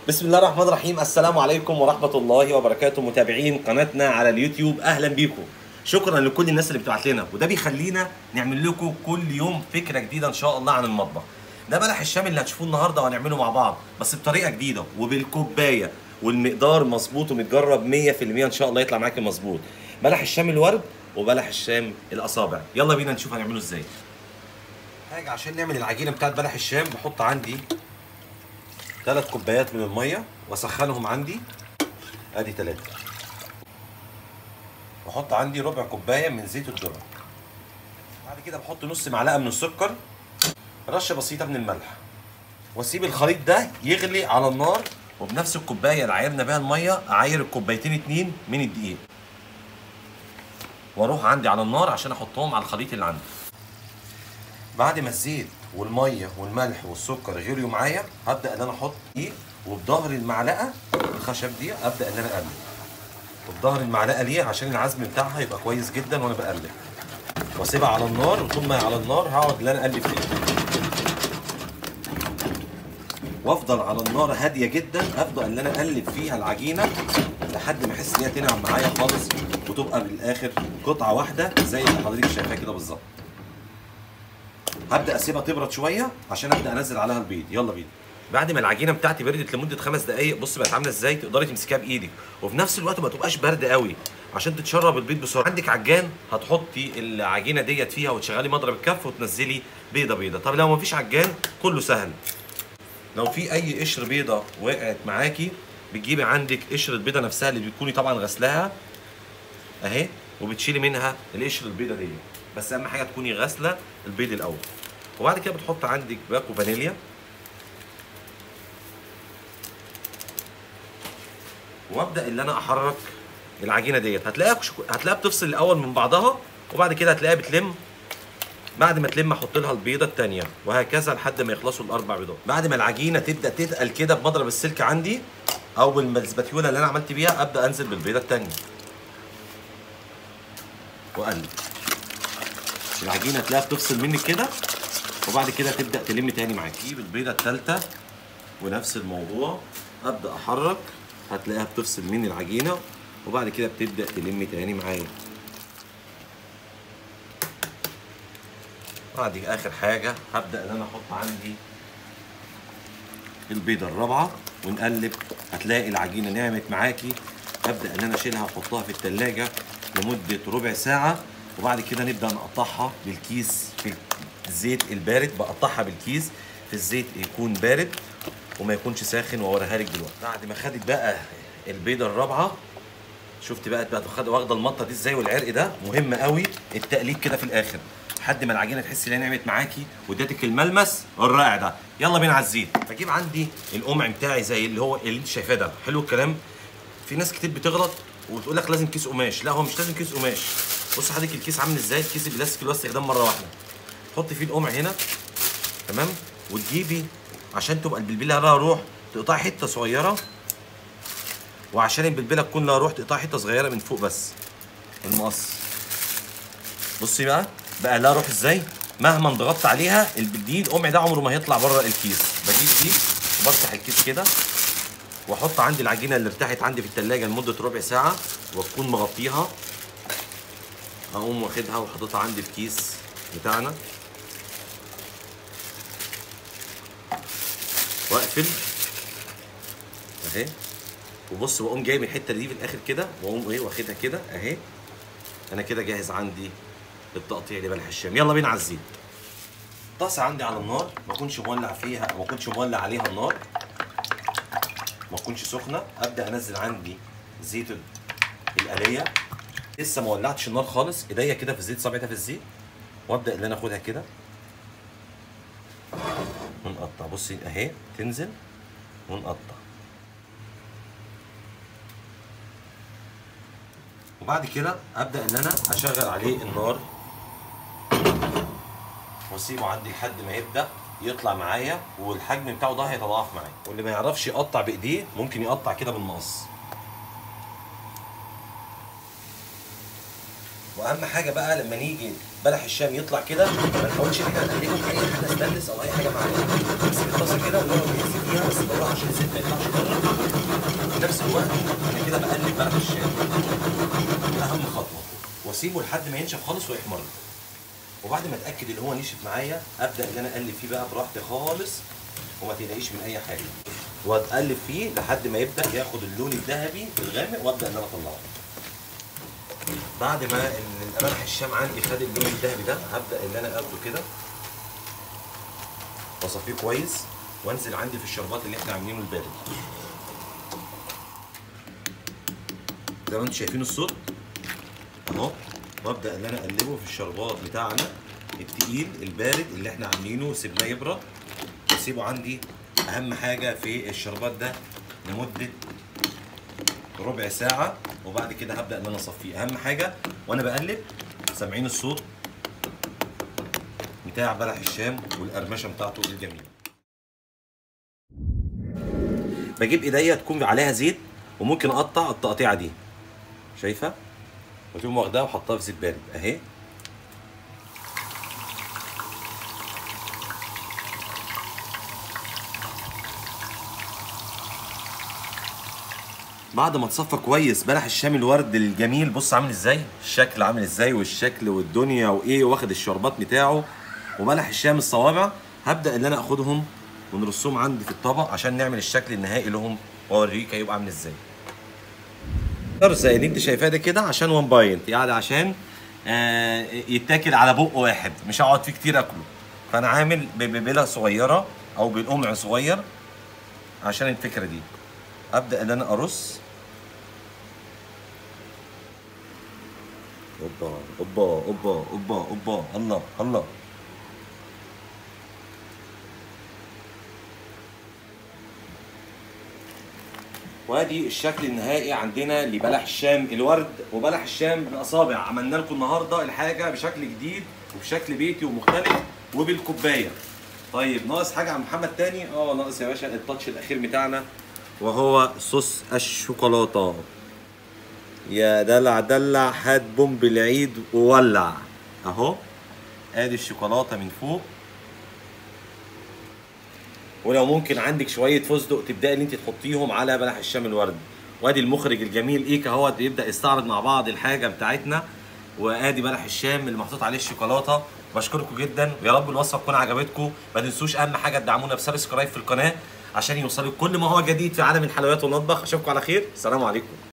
بسم الله الرحمن الرحيم السلام عليكم ورحمة الله وبركاته متابعين قناتنا على اليوتيوب أهلا بيكم شكرا لكل الناس اللي بتبعت لنا وده بيخلينا نعمل لكم كل يوم فكرة جديدة إن شاء الله عن المطبخ ده بلح الشام اللي هتشوفوه النهارده وهنعمله مع بعض بس بطريقة جديدة وبالكوباية والمقدار مظبوط ومتجرب 100% إن شاء الله يطلع معاكي مظبوط بلح الشام الورد وبلح الشام الأصابع يلا بينا نشوف هنعمله إزاي حاجة عشان نعمل العجينة بتاعت بلح الشام بحط عندي ثلاث كوبايات من الميه واسخنهم عندي ادي ثلاثه واحط عندي ربع كوبايه من زيت الذره بعد كده بحط نص معلقه من السكر رشه بسيطه من الملح واسيب الخليط ده يغلي على النار وبنفس الكوبايه اللي عايرنا بيها الميه اعاير الكوبايتين اتنين من الدقيق واروح عندي على النار عشان احطهم على الخليط اللي عندي بعد ما الزيت والميه والملح والسكر غليوا معايا هبدا ان انا احط ايه وبظهر المعلقه الخشب دي ابدا ان انا اقلب وبظهر المعلقه ليه عشان العزم بتاعها يبقى كويس جدا وانا بقلب واسيبها على النار وطول ما هي على النار هقعد ان انا اقلب فيها وافضل على النار هاديه جدا افضل ان انا اقلب فيها العجينه لحد ما احس ان هي تنعم معايا خالص وتبقى بالاخر قطعه واحده زي اللي حضرتك شايفاها كده بالظبط هبدا اسيبها تبرد شويه عشان ابدا انزل عليها البيض يلا بينا بعد ما العجينه بتاعتي بردت لمده خمس دقائق بص بقت عامله ازاي تقدري تمسكيها بايدك وفي نفس الوقت ما تبقاش بارده قوي عشان تتشرب البيض بسرعه عندك عجان هتحطي العجينه ديت فيها وتشغلي مضرب الكف وتنزلي بيضه بيضه طب لو ما فيش عجان كله سهل لو في اي قشر بيضه وقعت معاكي بتجيبي عندك قشر البيضه نفسها اللي بتكوني طبعا غسلاها اهي وبتشيلي منها القشر البيضه دي بس اهم حاجه تكوني غاسله البيض الاول وبعد كده بتحط عندك باكو فانيليا وابدا ان انا احرك العجينه ديت هتلاقيها هتلاقيها بتفصل الاول من بعضها وبعد كده هتلاقيها بتلم بعد ما تلم احط لها البيضه الثانيه وهكذا لحد ما يخلصوا الاربع بيضات بعد ما العجينه تبدا تتقل كده بمضرب السلك عندي او بالسباتيولا اللي انا عملت بيها ابدا انزل بالبيضه الثانيه واقلب العجينه تلاقيها بتفصل منك كده وبعد كده تبدا تلم تاني معاك اجيب البيضه الثالثه ونفس الموضوع ابدا احرك هتلاقيها بتفصل مني العجينه وبعد كده بتبدا تلم تاني معايا بعد اخر حاجه هبدا ان انا احط عندي البيضه الرابعه ونقلب هتلاقي العجينه نعمت معاكي ابدا ان انا اشيلها واحطها في الثلاجه لمده ربع ساعه وبعد كده نبدا نقطعها بالكيس في الزيت البارد بقطعها بالكيس في الزيت يكون بارد وما يكونش ساخن واوريها لك دلوقتي بعد ما خدت بقى البيضه الرابعه شفت بقى بقت واخده المطه دي ازاي والعرق ده مهم قوي التقليب كده في الاخر لحد ما العجينه تحس ان هي نعمت معاكي واديتك الملمس الرائع ده يلا بينا على الزيت بجيب عندي القمع بتاعي زي اللي هو اللي انت شايفاه ده حلو الكلام في ناس كتير بتغلط وتقول لك لازم كيس قماش لا هو مش لازم كيس قماش بص حضرتك الكيس عامل ازاي الكيس البلاستيك اللي هو استخدام مره واحده تحطي فيه القمع هنا تمام وتجيبي عشان تبقى البلبله لها روح تقطعي حته صغيره وعشان البلبله تكون لها روح تقطعي حته صغيره من فوق بس المقص بصي بقى بقى لها روح ازاي مهما ضغطت عليها دي القمع ده عمره ما هيطلع بره الكيس بجيب دي وبفتح الكيس كده واحط عندي العجينه اللي ارتاحت عندي في التلاجة لمده ربع ساعه واكون مغطيها اقوم واخدها وحاططها عندي في الكيس بتاعنا واقفل اهي وبص واقوم جاي من الحته دي في الاخر كده واقوم ايه واخدها كده اهي انا كده جاهز عندي التقطيع لبلح الشام يلا بينا على الزيت طاسه عندي على النار ما اكونش مولع فيها ما اكونش مولع عليها النار ما تكونش سخنه ابدا انزل عندي زيت القليه لسه ما ولعتش النار خالص ايديا كده في الزيت صابعتها في الزيت وابدا ان انا اخدها كده ونقطع بصي اهي تنزل ونقطع وبعد كده ابدا ان انا اشغل عليه النار واسيبه عندي لحد ما يبدا يطلع معايا والحجم بتاعه ده هيتضاعف معايا واللي ما يعرفش يقطع بايديه ممكن يقطع كده بالمقص واهم حاجه بقى لما نيجي بلح الشام يطلع كده ما نحاولش ان احنا نقلبه في اي حاجه ستانلس او اي حاجه معانا نمسك الطاسه كده ونقعد نقلب فيها بس بالراحه عشان الزيت ما يطلعش بره في نفس الوقت انا كده بقلب بلح الشام دي اهم خطوه واسيبه لحد ما ينشف خالص ويحمر وبعد ما اتاكد ان هو نشف معايا ابدا ان انا اقلب فيه بقى براحتي خالص وما تقلقيش من اي حاجه واتقلب فيه لحد ما يبدا ياخد اللون الذهبي الغامق وابدا ان انا اطلعه بعد ما ال- ملح الشام عندي خد اللون الذهبي ده هبدا ان انا اخده كده واصفيه كويس وانزل عندي في الشربات اللي احنا عاملينه البارد زي ما انتم شايفين الصوت اهو وابدا ان انا اقلبه في الشربات بتاعنا التقيل البارد اللي احنا عاملينه سيبناه يبرد واسيبه عندي اهم حاجه في الشربات ده لمده ربع ساعه وبعد كده هبدا ان انا اصفيه اهم حاجه وانا بقلب سامعين الصوت بتاع بلح الشام والقرمشه بتاعته الجميله بجيب ايديا تكون عليها زيت وممكن اقطع التقطيعه دي شايفه وتقوم واخداها وحطها في زيت بارد اهي بعد ما تصفى كويس بلح الشام الورد الجميل بص عامل ازاي الشكل عامل ازاي والشكل والدنيا وايه واخد الشربات بتاعه وبلح الشام الصوابع هبدا ان انا اخدهم ونرصهم عندي في الطبق عشان نعمل الشكل النهائي لهم واوريك هيبقى عامل ازاي زي اللي انت شايفاه ده كده عشان وان باينت يعني عشان آه يتاكل على بق واحد مش هقعد فيه كتير اكله فانا عامل ببيبله صغيره او بالقمع صغير عشان الفكره دي ابدا ان انا ارص اوبا اوبا اوبا اوبا اوبا الله الله وادي الشكل النهائي عندنا لبلح الشام الورد وبلح الشام الاصابع عملنا لكم النهارده الحاجه بشكل جديد وبشكل بيتي ومختلف وبالكوبايه طيب ناقص حاجه عن محمد تاني اه ناقص يا باشا التاتش الاخير بتاعنا وهو صوص الشوكولاته يا دلع دلع هات بومب العيد وولع اهو ادي الشوكولاته من فوق ولو ممكن عندك شويه فستق تبداي ان انت تحطيهم على بلح الشام الورد وادي المخرج الجميل ايكا اهو بيبدا يستعرض مع بعض الحاجه بتاعتنا وادي بلح الشام اللي محطوط عليه الشوكولاته بشكركم جدا ويا رب الوصفه تكون عجبتكم ما تنسوش اهم حاجه تدعمونا بسبسكرايب في القناه عشان يوصلوا كل ما هو جديد في عالم الحلويات والمطبخ اشوفكم على خير السلام عليكم